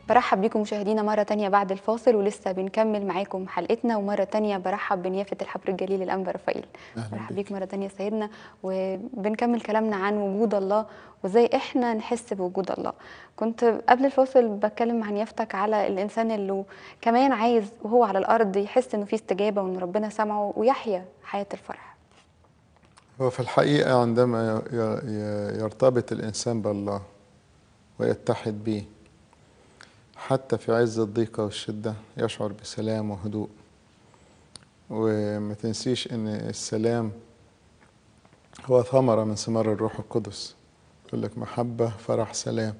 برحب بيكم مشاهدينا مرة تانية بعد الفاصل ولسه بنكمل معاكم حلقتنا ومرة تانية برحب بنيافة الحبر الجليل الأنبا رفائيل أهلا برحب بيك. بيك مرة تانية سيدنا وبنكمل كلامنا عن وجود الله وازاي احنا نحس بوجود الله كنت قبل الفاصل بتكلم مع نيافتك على الإنسان اللي كمان عايز وهو على الأرض يحس إنه في استجابة وإن ربنا سمعه ويحيا حياة الفرح هو في الحقيقة عندما ي- ي- يرتبط الإنسان بالله ويتحد به حتى في عز الضيقة والشدة يشعر بسلام وهدوء وما تنسيش إن السلام هو ثمرة من ثمار الروح القدس يقول لك محبة فرح سلام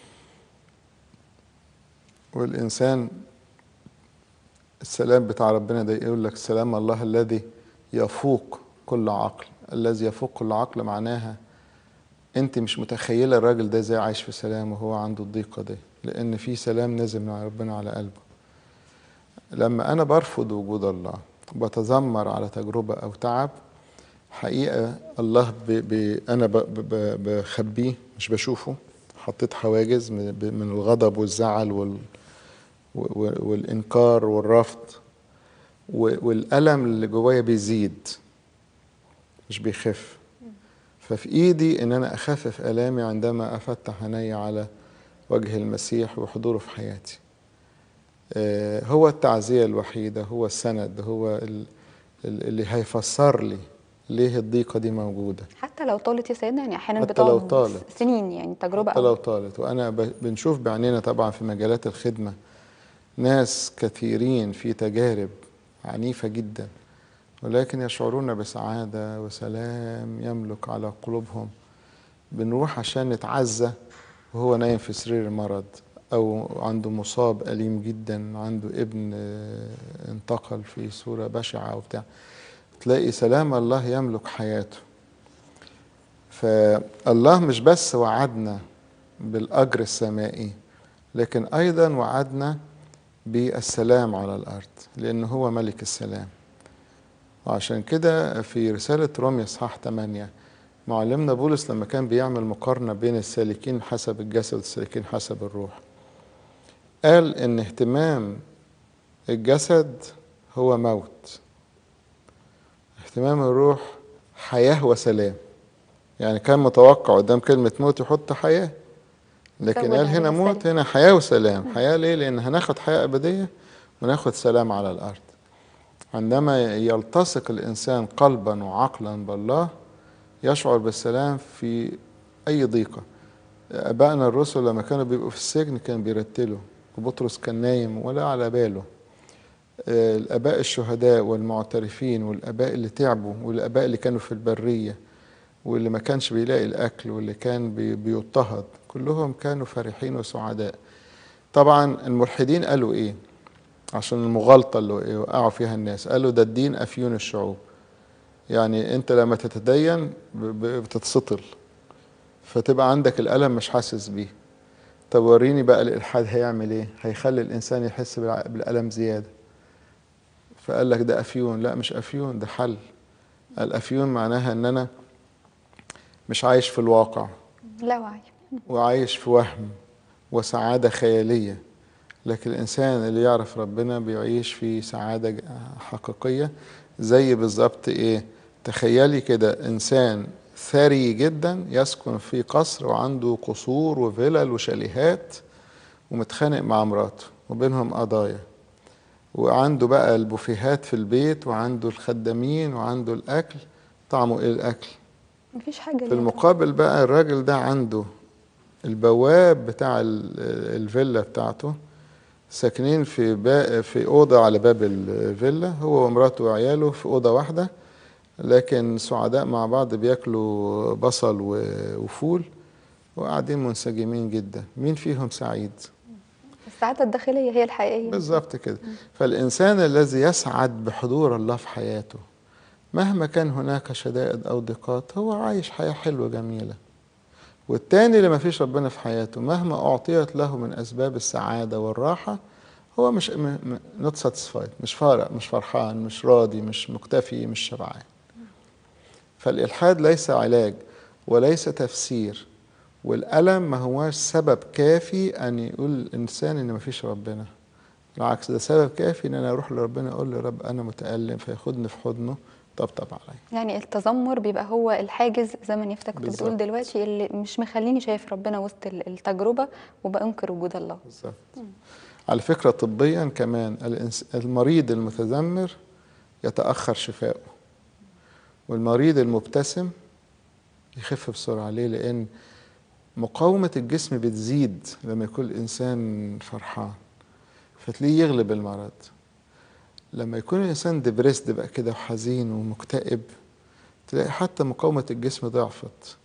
والإنسان السلام بتاع ربنا ده يقول لك سلام الله الذي يفوق كل عقل الذي يفوق كل عقل معناها انت مش متخيله الراجل ده ازاي عايش في سلام وهو عنده الضيقه دي لان في سلام نازل من ربنا على قلبه لما انا برفض وجود الله بتذمر على تجربه او تعب حقيقه الله ب ب انا ب ب بخبيه مش بشوفه حطيت حواجز من ب- من الغضب والزعل وال و- والانكار والرفض و- والالم اللي جوايا بيزيد مش بيخف ففي ايدي ان انا اخفف الامي عندما افتح عيني على وجه المسيح وحضوره في حياتي آه، هو التعزيه الوحيده هو السند هو ال- ال- اللي هيفسر لي ليه الضيقه دي موجوده حتى لو طالت يا سيدنا يعني أحيانا حتى لو بتقعد طالت. سنين يعني تجربة حتى أو لو طالت وانا ب- بنشوف بعينينا طبعا في مجالات الخدمه ناس كثيرين في تجارب عنيفه جدا ولكن يشعرون بسعاده وسلام يملك على قلوبهم بنروح عشان نتعزى وهو نايم في سرير المرض او عنده مصاب اليم جدا عنده ابن آه، انتقل في صوره بشعه وبتاع تلاقي سلام الله يملك حياته فالله مش بس وعدنا بالأجر السمائي لكن أيضا وعدنا بالسلام على الأرض لأن هو ملك السلام وعشان كده في رسالة روميا إصحاح 8 معلمنا بولس لما كان بيعمل مقارنة بين السالكين حسب الجسد والسالكين حسب الروح قال إن اهتمام الجسد هو موت اهتمام الروح حياة وسلام يعني كان متوقع قدام كلمة موت يحط حياة لكن زود قال عليها هنا موت سلام. هنا حياة وسلام حياة ليه؟ لأن هناخد حياة أبدية وناخد سلام على الأرض عندما يلتصق الإنسان قلبا وعقلا بالله يشعر بالسلام في أي ضيقة أبائنا الرسل لما كانوا بيبقوا في السجن كان بيرتلوا وبطرس كان نايم ولا على باله آه، الآباء الشهداء والمعترفين والآباء اللي تعبوا والآباء اللي كانوا في البرية واللي ما كانش بيلاقي الأكل واللي كان بي- بيضطهد كلهم كانوا فرحين وسعداء طبعا الملحدين قالوا إيه عشان المغالطة اللي وقعوا فيها الناس قالوا ده الدين أفيون الشعوب يعني أنت لما تتدين ب- ب- بتتسطل فتبقى عندك الألم مش حاسس بيه طب وريني بقى الإلحاد هيعمل إيه هيخلي الإنسان يحس بالع- بالألم زيادة فقال لك ده أفيون لا مش أفيون ده حل الأفيون معناها إن أنا مش عايش في الواقع لا وعي وعايش في وهم وسعادة خيالية لكن الإنسان اللي يعرف ربنا بيعيش في سعادة ج- حقيقية زي بالظبط إيه تخيلي كده إنسان ثري جدا يسكن في قصر وعنده قصور وفلل وشاليهات ومتخانق مع مراته وبينهم قضايا وعنده بقى البوفيهات في البيت وعنده الخدامين وعنده الأكل طعمه إيه الأكل مفيش حاجة في ليها المقابل بقى الراجل ده عنده البواب بتاع ال- الفيلا بتاعته ساكنين في با في أوضة على باب الفيلا هو ومراته وعياله في أوضة واحدة لكن سعداء مع بعض بياكلوا بصل و- وفول وقاعدين منسجمين جدا مين فيهم سعيد السعادة الداخلية هي الحقيقية بالظبط كده فالإنسان الذي يسعد بحضور الله في حياته مهما كان هناك شدائد أو ضيقات هو عايش حياة حلوة جميلة والتاني اللي ما فيش ربنا في حياته مهما أعطيت له من أسباب السعادة والراحة هو مش نوت ساتسفايد مش فارق مش فرحان مش راضي مش مكتفي مش شبعان فالإلحاد ليس علاج وليس تفسير والألم ما هواش سبب كافي أن يقول الإنسان إن مفيش ربنا بالعكس ده سبب كافي إن أنا أروح لربنا أقول له يا رب أنا متألم فياخدني في حضنه طبطب عليا يعني التذمر بيبقى هو الحاجز زي ما نفتك كنت بتقول بالظبط. دلوقتي اللي مش مخليني شايف ربنا وسط ال- التجربة وبأنكر وجود الله بالظبط على فكرة طبيا كمان الإنس- المريض المتذمر يتأخر شفاؤه والمريض المبتسم يخف بسرعة ليه؟ لأن مقاومة الجسم بتزيد لما يكون الإنسان فرحان فتلاقيه يغلب المرض لما يكون الإنسان ديبريسد بقى كده وحزين ومكتئب تلاقي حتى مقاومة الجسم ضعفت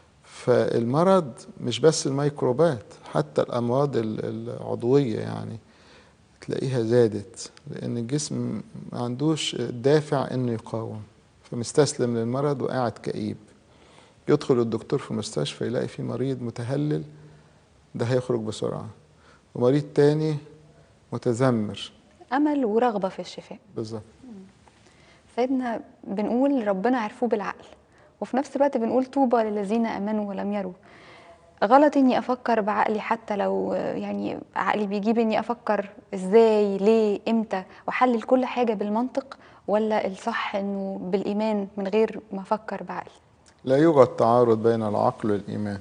فالمرض مش بس الميكروبات حتى الأمراض ال- العضوية يعني تلاقيها زادت لأن الجسم ما عندوش دافع إنه يقاوم فمستسلم للمرض وقاعد كئيب يدخل الدكتور في المستشفى يلاقي في مريض متهلل ده هيخرج بسرعة ومريض تاني متذمر أمل ورغبة في الشفاء بالظبط سيدنا بنقول ربنا عرفوه بالعقل وفي نفس الوقت بنقول طوبى للذين امنوا ولم يروا غلط اني افكر بعقلي حتى لو آه، يعني عقلي بيجيب اني افكر ازاي ليه امتى واحلل كل حاجه بالمنطق ولا الصح انه بالايمان من غير ما افكر بعقلي لا يوجد تعارض بين العقل والإيمان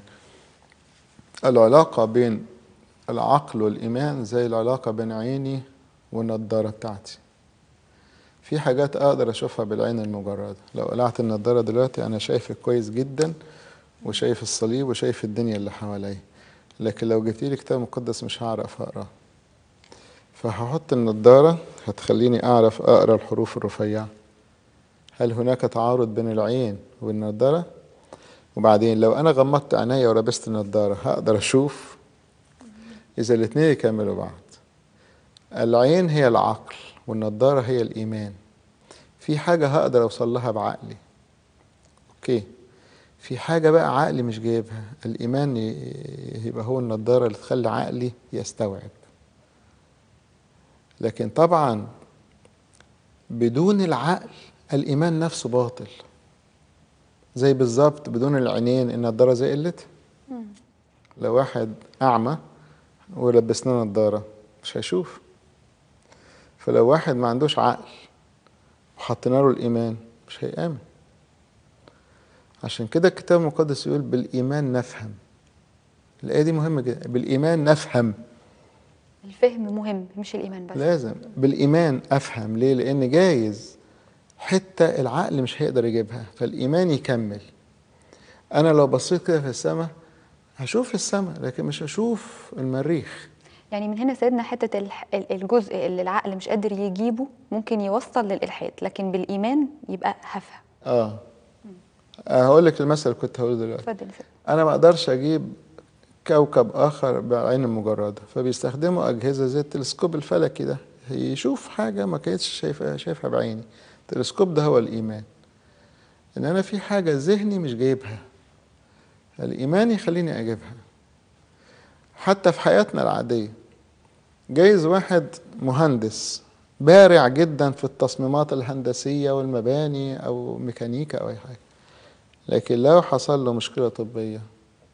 العلاقة بين العقل والإيمان زي العلاقة بين عيني والنضارة بتاعتي في حاجات أقدر أشوفها بالعين المجردة لو قلعت النضارة دلوقتي أنا شايفك كويس جدا وشايف الصليب وشايف الدنيا اللي حواليا لكن لو جبت لي كتاب مقدس مش هعرف أقرأ فهحط النضارة هتخليني أعرف أقرأ الحروف الرفيعة هل هناك تعارض بين العين والنضارة؟ وبعدين لو أنا غمضت عينيا ولبست النضارة هقدر أشوف إذا الاتنين يكملوا بعض العين هي العقل والنضارة هي الإيمان في حاجة هقدر أوصل لها بعقلي أوكي في حاجة بقى عقلي مش جايبها الإيمان ي- يبقى هو النضارة اللي تخلي عقلي يستوعب لكن طبعا بدون العقل الإيمان نفسه باطل زي بالظبط بدون العينين النضارة زي قلتها لو واحد أعمى ولبسناه نضارة مش هيشوف فلو واحد ما عندوش عقل وحطينا له الإيمان مش هيآمن عشان كده الكتاب المقدس يقول بالإيمان نفهم الآية دي مهمة جدا بالإيمان نفهم الفهم مهم مش الايمان بس لازم بالإيمان أفهم ليه؟ لأن جايز حتة العقل مش هيقدر يجيبها فالإيمان يكمل أنا لو بصيت كده في السماء هشوف السماء لكن مش هشوف المريخ يعني من هنا سيدنا حته الح- ال- الجزء اللي العقل مش قادر يجيبه ممكن يوصل للالحاد لكن بالايمان يبقى هفهم آه هقول لك المثل اللي كنت هقوله دلوقتي اتفضل يا سيدنا. أنا ما أقدرش أجيب كوكب آخر بالعين المجردة فبيستخدموا أجهزة زي التلسكوب الفلكي ده يشوف حاجة ما كانتش شايفها شايفها بعيني التلسكوب ده هو الإيمان إن أنا في حاجة ذهني مش جايبها الإيمان يخليني أجيبها حتى في حياتنا العادية جايز واحد مهندس بارع جدا في التصميمات الهندسية والمباني أو ميكانيكا أو أي حاجة لكن لو حصل له مشكلة طبية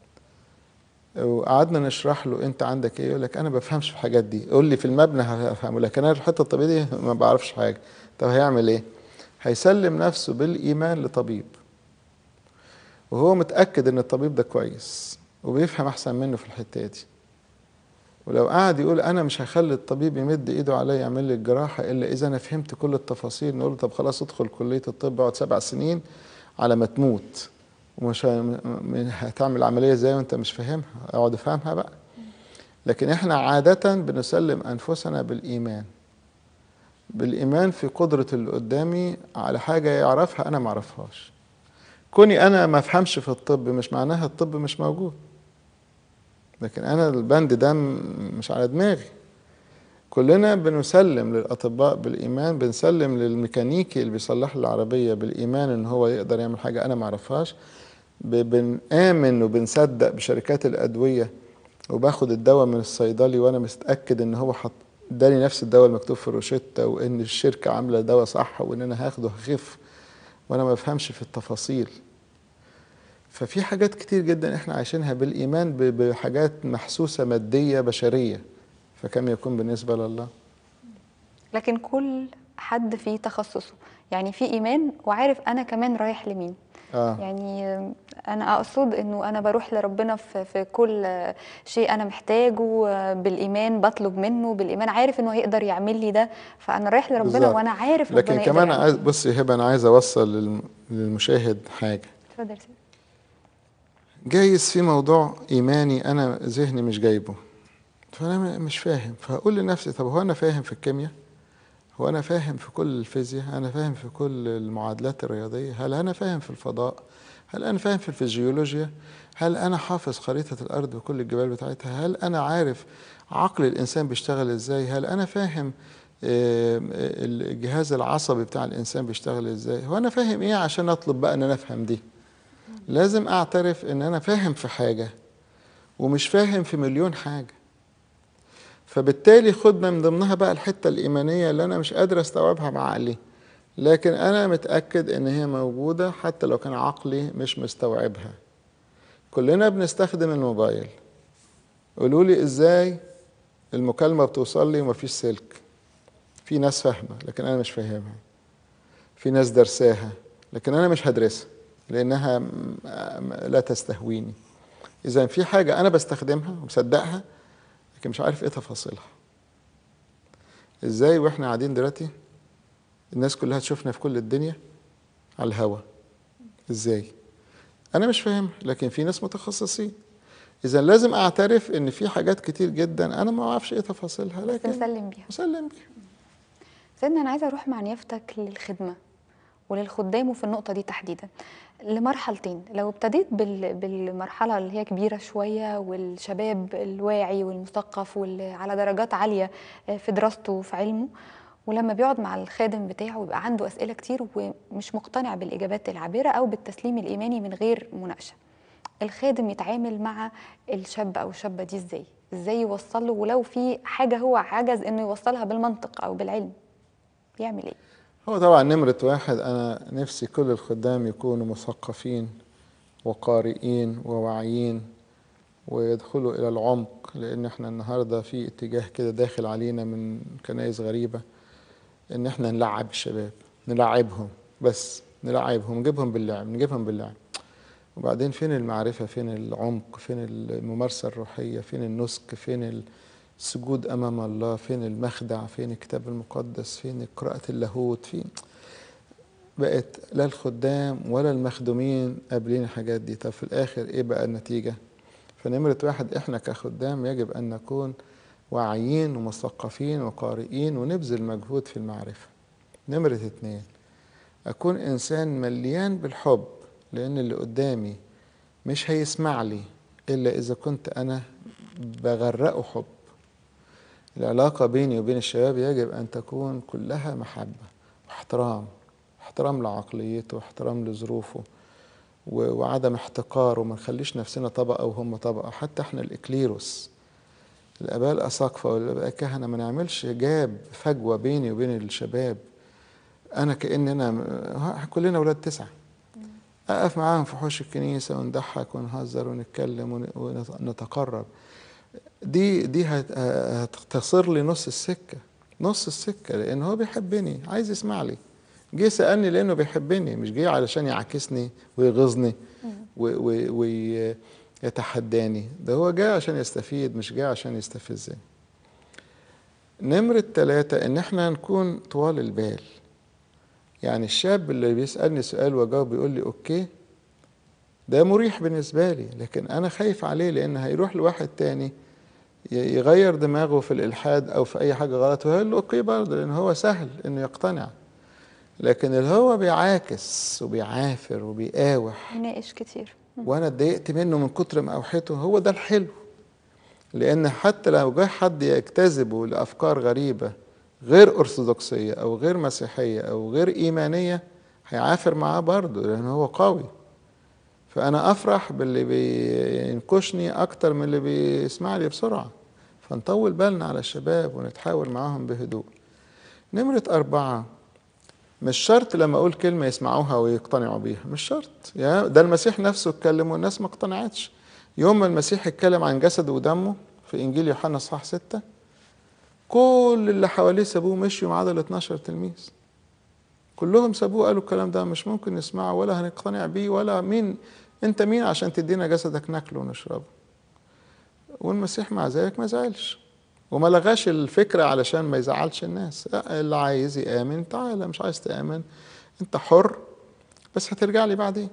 وقعدنا نشرح له انت عندك ايه يقول لك انا ما بفهمش في الحاجات دي قول لي في المبنى هفهمه لكن انا في الحته الطبيه دي ما بعرفش حاجه طب هيعمل ايه هيسلم نفسه بالايمان لطبيب وهو متاكد ان الطبيب ده كويس وبيفهم احسن منه في الحته دي ولو قعد يقول انا مش هخلي الطبيب يمد ايده عليا يعمل لي الجراحه الا اذا انا فهمت كل التفاصيل نقول له طب خلاص ادخل كليه الطب اقعد سبع سنين على ما تموت ومش ه- م- م- هتعمل عمليه ازاي وانت مش فاهمها اقعد افهمها بقى لكن احنا عاده بنسلم انفسنا بالايمان بالايمان في قدره اللي قدامي على حاجه يعرفها انا ما اعرفهاش كوني انا ما افهمش في الطب مش معناها الطب مش موجود لكن انا البند ده م- مش على دماغي كلنا بنسلم للاطباء بالايمان بنسلم للميكانيكي اللي بيصلح لي العربيه بالايمان ان هو يقدر يعمل حاجه انا ما اعرفهاش ب- بنآمن وبنصدق بشركات الادويه وباخد الدواء من الصيدلي وانا متاكد ان هو حط اداني نفس الدواء المكتوب في الروشته وان الشركه عامله دواء صح وان انا هاخده هخف وانا ما بفهمش في التفاصيل ففي حاجات كتير جدا احنا عايشينها بالايمان ب- بحاجات محسوسه ماديه بشريه فكم يكون بالنسبه لله لكن كل حد فيه تخصصه يعني في ايمان وعارف انا كمان رايح لمين اه يعني انا اقصد انه انا بروح لربنا في في كل شيء انا محتاجه بالايمان بطلب منه بالايمان عارف انه هيقدر يعمل لي ده فانا رايح لربنا بالظبط. وانا عارف ربنا لكن يقدر كمان يعمل عايز لي. بصي يا هبه انا عايز اوصل للم- للمشاهد حاجه اتفضل يا سيدي. جايز في موضوع ايماني انا ذهني مش جايبه فانا م- مش فاهم فهقول لنفسي طب هو انا فاهم في الكيمياء هو انا فاهم في كل الفيزياء انا فاهم في كل المعادلات الرياضيه هل انا فاهم في الفضاء هل انا فاهم في الفيزيولوجيا هل انا حافظ خريطه الارض وكل الجبال بتاعتها هل انا عارف عقل الانسان بيشتغل ازاي هل انا فاهم آه، الجهاز العصبي بتاع الانسان بيشتغل ازاي هو انا فاهم ايه عشان اطلب بقى ان انا افهم دي لازم اعترف ان انا فاهم في حاجه ومش فاهم في مليون حاجه فبالتالي خد من ضمنها بقى الحته الايمانيه اللي انا مش قادر استوعبها بعقلي لكن انا متاكد ان هي موجوده حتى لو كان عقلي مش مستوعبها كلنا بنستخدم الموبايل قولوا لي ازاي المكالمه بتوصل لي ومفيش سلك في ناس فاهمه لكن انا مش فاهمها في ناس درساها لكن انا مش هدرسها لانها م- م- لا تستهويني اذا في حاجه انا بستخدمها ومصدقها لكن مش عارف ايه تفاصيلها ازاي واحنا قاعدين دلوقتي الناس كلها تشوفنا في كل الدنيا على الهوا ازاي انا مش فاهم لكن في ناس متخصصين اذا لازم اعترف ان في حاجات كتير جدا انا ما اعرفش ايه تفاصيلها بس لكن نسلم بيها مسلم بيها سيدنا انا عايزه اروح مع نيافتك للخدمه وللخدام وفي النقطه دي تحديدا لمرحلتين لو ابتديت بال... بالمرحله اللي هي كبيره شويه والشباب الواعي والمثقف واللي على درجات عاليه في دراسته وفي علمه ولما بيقعد مع الخادم بتاعه ويبقى عنده اسئله كتير ومش مقتنع بالاجابات العابره او بالتسليم الايماني من غير مناقشه الخادم يتعامل مع الشاب او الشابه دي ازاي ازاي يوصل له ولو في حاجه هو عجز انه يوصلها بالمنطق او بالعلم يعمل ايه هو طبعا نمرة واحد أنا نفسي كل الخدام يكونوا مثقفين وقارئين وواعيين ويدخلوا إلى العمق لأن احنا النهاردة في اتجاه كده داخل علينا من كنايس غريبة إن احنا نلعب الشباب نلعبهم بس نلعبهم نجيبهم باللعب نجيبهم باللعب وبعدين فين المعرفة فين العمق فين الممارسة الروحية فين النسك فين السجود أمام الله فين المخدع فين الكتاب المقدس فين قراءة اللاهوت فين بقت لا الخدام ولا المخدومين قابلين الحاجات دي طب في الآخر إيه بقى النتيجة فنمرة واحد إحنا كخدام يجب أن نكون واعيين ومثقفين وقارئين ونبذل مجهود في المعرفة نمرة اتنين أكون إنسان مليان بالحب لأن اللي قدامي مش هيسمع لي إلا إذا كنت أنا بغرقه حب العلاقة بيني وبين الشباب يجب أن تكون كلها محبة واحترام احترام لعقليته واحترام لظروفه و- وعدم احتقاره وما نخليش نفسنا طبقة وهم طبقة حتى احنا الإكليروس الآباء الأساقفة والآباء الكهنة ما نعملش جاب فجوة بيني وبين الشباب أنا كأن أنا ها- كلنا ولاد تسعة أقف معاهم في حوش الكنيسة ونضحك ونهزر ونتكلم ون- ونتقرب دي دي هت- هتختصر لي نص السكة نص السكة لأن هو بيحبني عايز يسمع لي جه سألني لأنه بيحبني مش جه علشان يعاكسني ويغيظني ويتحداني ده هو جاي عشان يستفيد مش جاي عشان يستفزني نمرة ثلاثة إن إحنا نكون طوال البال يعني الشاب اللي بيسألني سؤال وجاوب بيقول لي أوكي ده مريح بالنسبة لي لكن أنا خايف عليه لأن هيروح لواحد تاني ي- يغير دماغه في الإلحاد أو في أي حاجة غلط ويقول له أوكي برضه لأن هو سهل إنه يقتنع لكن اللي هو بيعاكس وبيعافر وبيقاوح يناقش كتير وانا اتضايقت منه من كتر ما اوحته هو ده الحلو لان حتى لو جه حد يجتذبه لافكار غريبه غير ارثوذكسيه او غير مسيحيه او غير ايمانيه هيعافر معاه برضه لان هو قوي فانا افرح باللي بينكشني اكتر من اللي بيسمع لي بسرعه فنطول بالنا على الشباب ونتحاور معاهم بهدوء نمره اربعه مش شرط لما اقول كلمه يسمعوها ويقتنعوا بيها مش شرط يا ده المسيح نفسه اتكلم والناس ما اقتنعتش يوم ما المسيح اتكلم عن جسده ودمه في انجيل يوحنا اصحاح 6 كل اللي حواليه سابوه مشيوا ما عدا ال 12 تلميذ كلهم سابوه قالوا الكلام ده مش ممكن نسمعه ولا هنقتنع بيه ولا مين انت مين عشان تدينا جسدك ناكله ونشربه والمسيح مع ذلك ما زعلش وما لغاش الفكرة علشان ما يزعلش الناس لا، اللي عايز يآمن تعالى مش عايز تآمن انت حر بس هترجع لي بعدين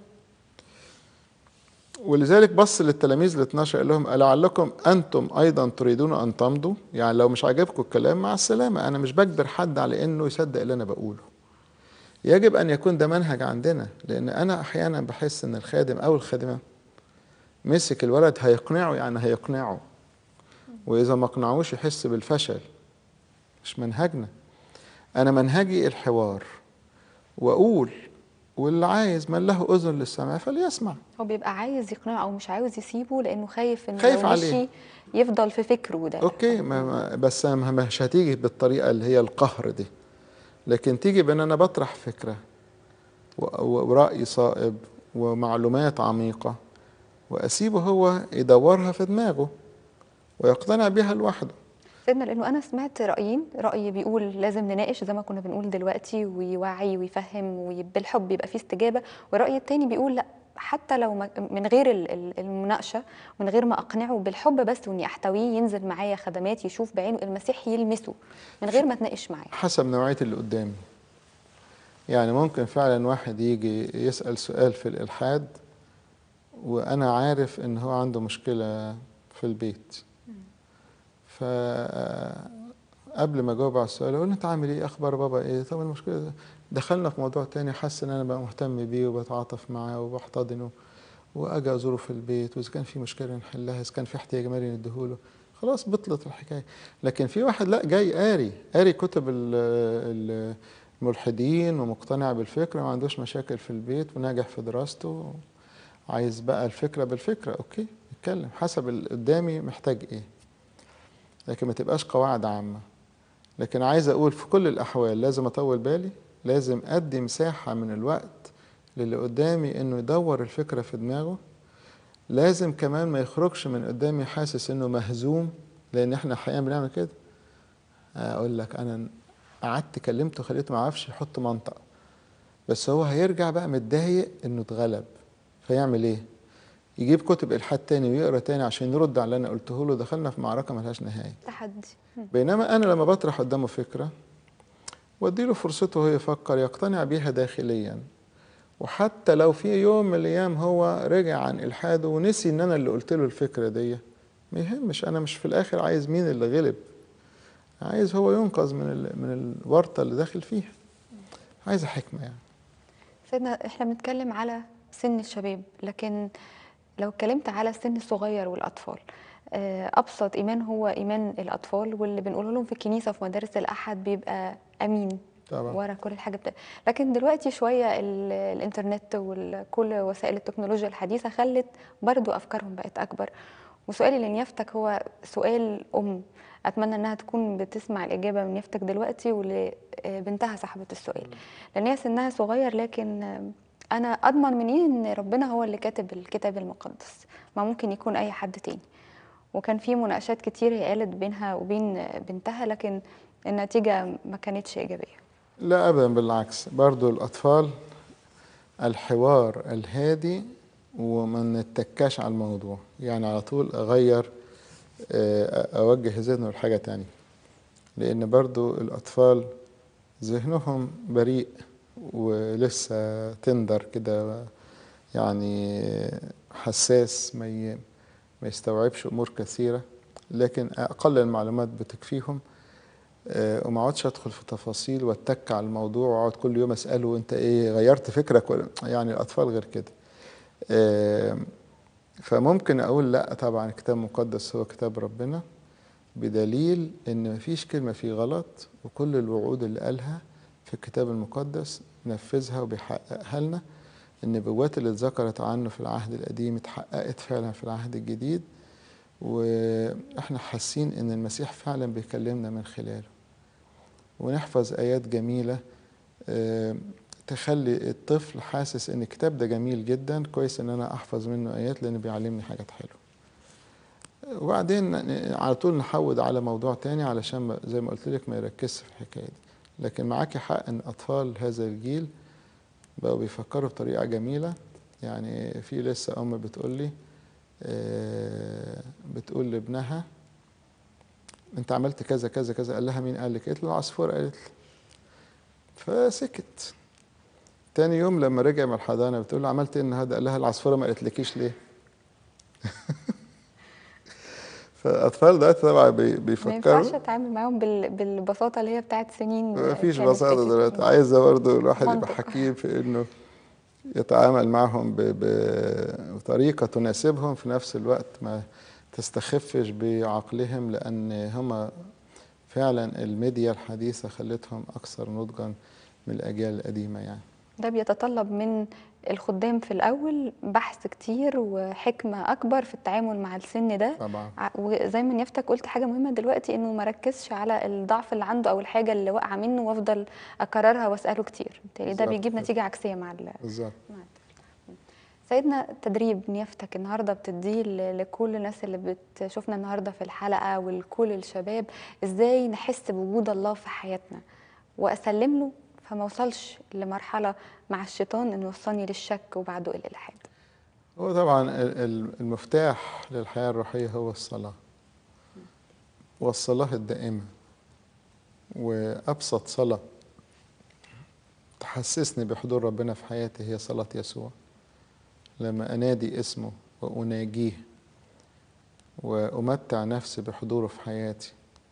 ولذلك بص للتلاميذ ال 12 قال لهم ألعلكم أنتم أيضا تريدون أن تمضوا يعني لو مش عاجبكم الكلام مع السلامة أنا مش بجبر حد على إنه يصدق اللي أنا بقوله يجب أن يكون ده منهج عندنا لأن أنا أحيانا بحس إن الخادم أو الخادمة مسك الولد هيقنعه يعني هيقنعه وإذا ما اقنعوش يحس بالفشل مش منهجنا أنا منهجي الحوار وأقول واللي عايز من له أذن للسماع فليسمع هو بيبقى عايز يقنعه او مش عاوز يسيبه لانه خايف انه خايف لو عليه. مشي يفضل في فكره ده اوكي ما ما بس ما- مش هتيجي بالطريقه اللي هي القهر دي لكن تيجي بان انا بطرح فكره و- و- وراي صائب ومعلومات عميقه واسيبه هو يدورها في دماغه ويقتنع بيها لوحده سيدنا لانه انا سمعت رايين راي بيقول لازم نناقش زي ما كنا بنقول دلوقتي ويوعي ويفهم وبالحب يبقى فيه استجابه والراي التاني بيقول لا حتى لو ما- من غير ال- ال- المناقشه من غير ما اقنعه بالحب بس واني احتويه ينزل معايا خدمات يشوف بعينه المسيح يلمسه من غير ما اتناقش معاه حسب نوعيه اللي قدامي يعني ممكن فعلا واحد يجي يسال سؤال في الالحاد وانا عارف ان هو عنده مشكله في البيت ف قبل ما اجاوب على السؤال اقول له انت عامل ايه اخبار بابا ايه طب المشكله ده دخلنا في موضوع تاني حاسس ان انا بقى مهتم بيه وبتعاطف معاه وبحتضنه واجي ازوره في البيت واذا كان في مشكله نحلها اذا كان في احتياج مالي نديهوله خلاص بطلت الحكايه لكن في واحد لا جاي قاري قاري كتب ال- ال- الملحدين ومقتنع بالفكره ما عندوش مشاكل في البيت وناجح في دراسته عايز بقى الفكره بالفكره اوكي نتكلم حسب اللي قدامي محتاج ايه لكن ما تبقاش قواعد عامه لكن عايز اقول في كل الاحوال لازم اطول بالي لازم ادي مساحه من الوقت للي قدامي انه يدور الفكره في دماغه لازم كمان ما يخرجش من قدامي حاسس انه مهزوم لان احنا احيانا بنعمل كده اقول لك انا قعدت كلمته خليته ما عرفش يحط منطق بس هو هيرجع بقى متضايق انه اتغلب فيعمل ايه يجيب كتب الحاد تاني ويقرا تاني عشان يرد على اللي انا قلته له دخلنا في معركه ملهاش نهايه تحدي بينما انا لما بطرح قدامه فكره واديله فرصته هو يفكر يقتنع بيها داخليا وحتى لو في يوم من الايام هو رجع عن الحاده ونسي ان انا اللي قلت له الفكره دي ما يهمش انا مش في الاخر عايز مين اللي غلب عايز هو ينقذ من ال... من الورطه اللي داخل فيها عايزه حكمه يعني سيدنا احنا بنتكلم على سن الشباب لكن لو اتكلمت على السن الصغير والاطفال آه، ابسط ايمان هو ايمان الاطفال واللي بنقوله لهم في الكنيسه في مدارس الاحد بيبقى امين طبعا ورا كل حاجه بتا... لكن دلوقتي شويه ال... الانترنت وكل وسائل التكنولوجيا الحديثه خلت برضو افكارهم بقت اكبر وسؤالي لنيافتك هو سؤال ام اتمنى انها تكون بتسمع الاجابه من يافتك دلوقتي ولبنتها صاحبه السؤال لان هي سنها صغير لكن آه، انا اضمن منين ان ربنا هو اللي كاتب الكتاب المقدس ما ممكن يكون اي حد تاني وكان في مناقشات كتير هي قالت بينها وبين بنتها لكن النتيجه ما كانتش ايجابيه لا ابدا بالعكس برضو الاطفال الحوار الهادي وما نتكاش على الموضوع يعني على طول اغير آه، اوجه ذهنه لحاجه تانية لان برضو الاطفال ذهنهم بريء ولسه تندر كده يعني حساس ما ي- ما يستوعبش امور كثيره لكن اقل المعلومات بتكفيهم آه، وما اقعدش ادخل في تفاصيل واتك على الموضوع واقعد كل يوم اساله انت ايه غيرت فكرك ولا يعني الاطفال غير كده آه، فممكن اقول لا طبعا الكتاب المقدس هو كتاب ربنا بدليل ان مفيش كلمه فيه غلط وكل الوعود اللي قالها في الكتاب المقدس نفذها وبيحققها لنا النبوات اللي اتذكرت عنه في العهد القديم اتحققت فعلا في العهد الجديد واحنا حاسين ان المسيح فعلا بيكلمنا من خلاله ونحفظ ايات جميله آه، تخلي الطفل حاسس ان الكتاب ده جميل جدا كويس ان انا احفظ منه ايات لان بيعلمني حاجات حلوه وبعدين على طول نحود على موضوع تاني علشان ما- زي ما قلت لك ما يركزش في الحكايه دي لكن معاكي حق ان اطفال هذا الجيل بقوا بيفكروا بطريقه جميله يعني في لسه ام بتقول لي آه، بتقول لابنها انت عملت كذا كذا كذا قال لها مين قال لك قالت له العصفور قالت لي فسكت تاني يوم لما رجع من الحضانه بتقول له عملت ايه النهارده قال لها العصفوره ما قالتلكيش ليه فالاطفال دلوقتي طبعا بي- ما بيفكروا ينفعش اتعامل معاهم بال... بالبساطه اللي هي بتاعت سنين ما فيش كانت بساطة فاتت. دلوقتي عايزة برضه الواحد يبقى منطق. حكيم في إنه يتعامل معهم ب- ب- بطريقة تناسبهم في نفس الوقت ما تستخفش بعقلهم لأن هم فعلا الميديا الحديثة خلتهم أكثر نضجا من الأجيال القديمة يعني ده بيتطلب من الخدام في الاول بحث كتير وحكمه اكبر في التعامل مع السن ده طبعا ع- وزي ما نيافتك قلت حاجه مهمه دلوقتي انه ما ركزش على الضعف اللي عنده او الحاجه اللي واقعه منه وافضل اكررها واساله كتير بالتالي ده بالظبط بيجيب كده. نتيجه عكسيه مع ال- بالظبط مع الطفل. سيدنا تدريب نيافتك النهارده بتديه ل- لكل الناس اللي بتشوفنا النهارده في الحلقه ولكل الشباب ازاي نحس بوجود الله في حياتنا واسلم له فما اوصلش لمرحله مع الشيطان انه يوصلني للشك وبعده الالحاد هو طبعا ال- ال- المفتاح للحياة الروحية هو الصلاة والصلاة الدائمة وأبسط صلاة تحسسني بحضور ربنا في حياتي هي صلاة يسوع لما أنادي اسمه وأناجيه وأمتع نفسي بحضوره في حياتي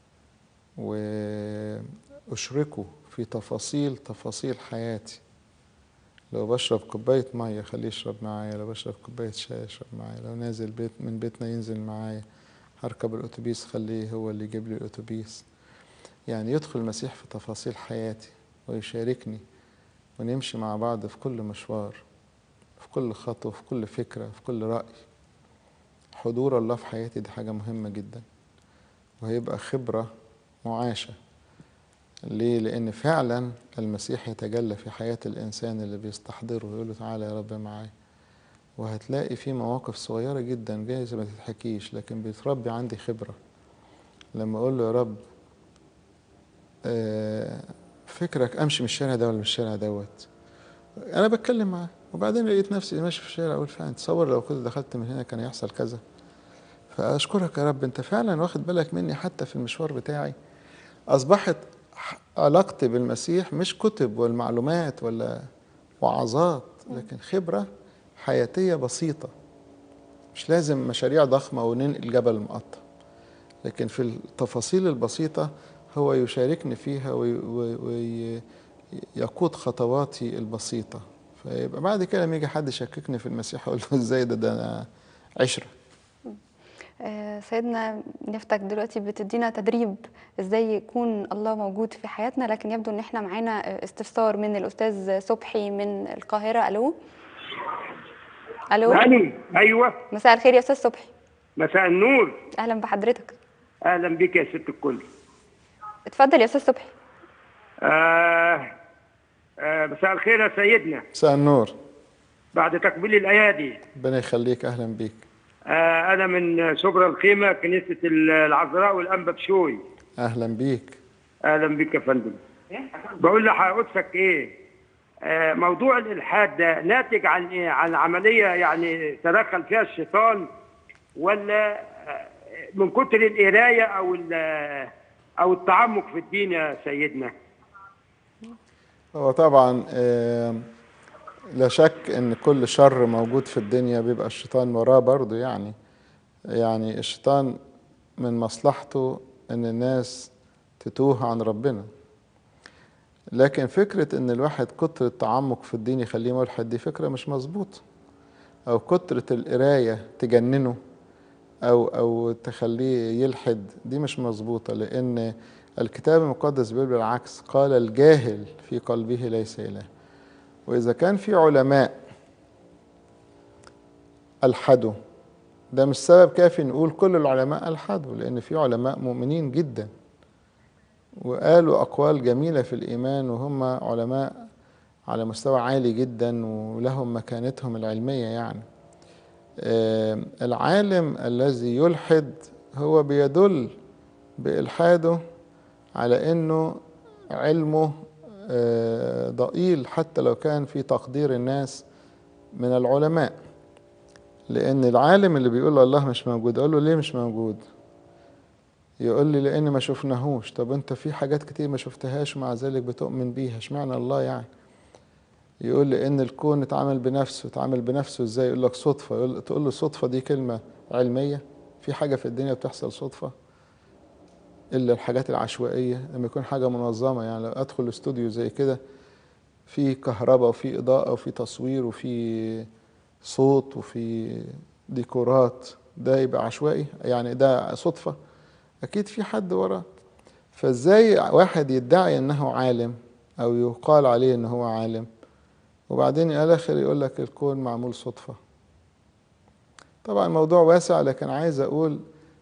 وأشركه في تفاصيل تفاصيل حياتي لو بشرب كوباية مية خليه يشرب معايا لو بشرب كوباية شاي يشرب معايا لو نازل بيت من بيتنا ينزل معايا هركب الأتوبيس خليه هو اللي يجيب لي الأتوبيس يعني يدخل المسيح في تفاصيل حياتي ويشاركني ونمشي مع بعض في كل مشوار في كل خطوة في كل فكرة في كل رأي حضور الله في حياتي دي حاجة مهمة جدا وهيبقى خبرة معاشة ليه؟ لأن فعلا المسيح يتجلى في حياة الإنسان اللي بيستحضره ويقول له تعالى يا رب معايا وهتلاقي في مواقف صغيرة جدا جايز ما تتحكيش لكن بيتربي عندي خبرة لما أقول له يا رب آه، فكرك أمشي من الشارع ده ولا من الشارع دوت أنا بتكلم معاه وبعدين لقيت نفسي ماشي في الشارع أقول فعلا تصور لو كنت دخلت من هنا كان يحصل كذا فأشكرك يا رب أنت فعلا واخد بالك مني حتى في المشوار بتاعي أصبحت ح- علاقتي بالمسيح مش كتب والمعلومات ولا وعظات لكن خبرة حياتية بسيطة مش لازم مشاريع ضخمة وننقل جبل مقطع لكن في التفاصيل البسيطة هو يشاركني فيها ويقود خطواتي البسيطة فيبقى بعد كده لما يجي حد يشككني في المسيح اقول له ازاي ده ده أنا عشرة آه، سيدنا نفتك دلوقتي بتدينا تدريب ازاي يكون الله موجود في حياتنا لكن يبدو ان احنا معانا آه، استفسار من الاستاذ صبحي من القاهره الو الو علي ايوه مساء الخير يا استاذ صبحي مساء النور اهلا بحضرتك اهلا بك يا ست الكل اتفضل يا استاذ صبحي آه آه مساء الخير يا سيدنا مساء النور بعد تقبيل الايادي ربنا يخليك اهلا بيك آه انا من شبرا الخيمه كنيسه العذراء والانبا بشوي اهلا بيك اهلا بك يا فندم بقول لحضرتك ايه آه موضوع الالحاد ده ناتج عن ايه عن عمليه يعني تدخل فيها الشيطان ولا آه، من كتر القرايه او ال- او التعمق في الدين يا سيدنا هو طبعا آم، لا شك ان كل شر موجود في الدنيا بيبقى الشيطان وراه برضه يعني يعني الشيطان من مصلحته ان الناس تتوه عن ربنا لكن فكرة ان الواحد كتر التعمق في الدين يخليه ملحد دي فكرة مش مظبوطة او كترة القراية تجننه او او تخليه يلحد دي مش مظبوطة لان الكتاب المقدس بيقول بالعكس قال الجاهل في قلبه ليس اله واذا كان في علماء الحدوا ده مش سبب كافي نقول كل العلماء الحدوا لان في علماء مؤمنين جدا وقالوا أقوال جميلة في الإيمان وهم علماء على مستوى عالي جدا ولهم مكانتهم العلمية يعني آه، العالم الذي يلحد هو بيدل بإلحاده على أنه علمه آه، ضئيل حتى لو كان في تقدير الناس من العلماء لأن العالم اللي بيقول الله مش موجود أقول له ليه مش موجود يقول لي لأن ما شفناهوش طب أنت في حاجات كتير ما شفتهاش ومع ذلك بتؤمن بيها اشمعنى الله يعني يقول لي ان الكون اتعمل بنفسه اتعمل بنفسه ازاي يقول لك صدفه يقول تقول له صدفه دي كلمه علميه في حاجه في الدنيا بتحصل صدفه الا الحاجات العشوائيه لما يكون حاجه منظمه يعني لو ادخل استوديو زي كده في كهرباء وفي اضاءه وفي تصوير وفي صوت وفي ديكورات ده يبقى عشوائي يعني ده صدفه اكيد في حد وراه فازاي واحد يدعي انه عالم او يقال عليه ان هو عالم وبعدين الاخر يقول لك الكون معمول صدفه طبعا الموضوع واسع لكن عايز اقول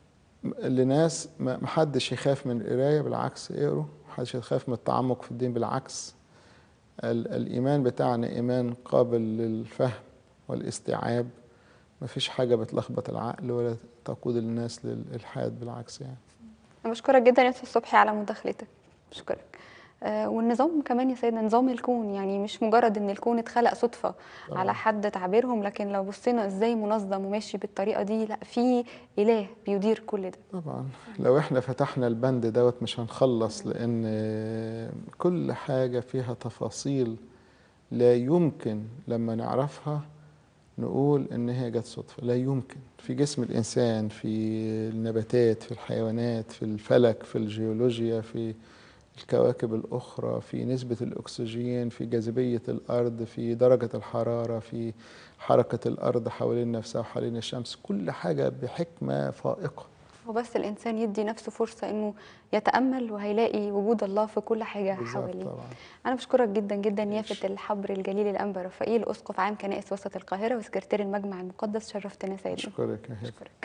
لناس ما محدش يخاف من القرايه بالعكس اقروا محدش يخاف من التعمق في الدين بالعكس ال- الايمان بتاعنا ايمان قابل للفهم والاستيعاب مفيش حاجه بتلخبط العقل ولا تقود الناس للالحاد بالعكس يعني أنا بشكرك جدا يا أستاذ صبحي على مداخلتك بشكرك آه، والنظام كمان يا سيدنا نظام الكون يعني مش مجرد ان الكون اتخلق صدفة طبعاً. على حد تعبيرهم لكن لو بصينا ازاي منظم وماشي بالطريقة دي لا في اله بيدير كل ده طبعا لو احنا فتحنا البند دوت مش هنخلص لان كل حاجة فيها تفاصيل لا يمكن لما نعرفها نقول ان هي جت صدفة لا يمكن في جسم الانسان في النباتات في الحيوانات في الفلك في الجيولوجيا في الكواكب الأخرى في نسبة الأكسجين في جاذبية الأرض في درجة الحرارة في حركة الأرض حوالين نفسها وحوالين الشمس كل حاجة بحكمة فائقة وبس الانسان يدي نفسه فرصة انه يتأمل وهيلاقي وجود الله في كل حاجة بالظبط حواليه طبعا أنا بشكرك جدا جدا ماشي. يافت الحبر الجليل الأنبا رفائيل أسقف عام كنائس وسط القاهرة وسكرتير المجمع المقدس شرفتنا سيدنا أشكرك يا هبة أشكرك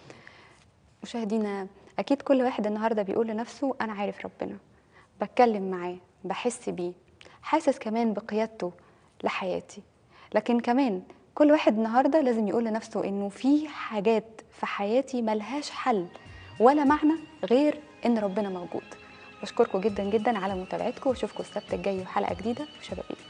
مشاهدينا أكيد كل واحد النهاردة بيقول لنفسه أنا عارف ربنا بتكلم معاه بحس بيه حاسس كمان بقيادته لحياتي لكن كمان كل واحد النهاردة لازم يقول لنفسه إنه في حاجات في حياتي ملهاش حل ولا معنى غير إن ربنا موجود بشكركم جدا جدا على متابعتكم واشوفكم السبت الجاي وحلقة جديدة في شبابيك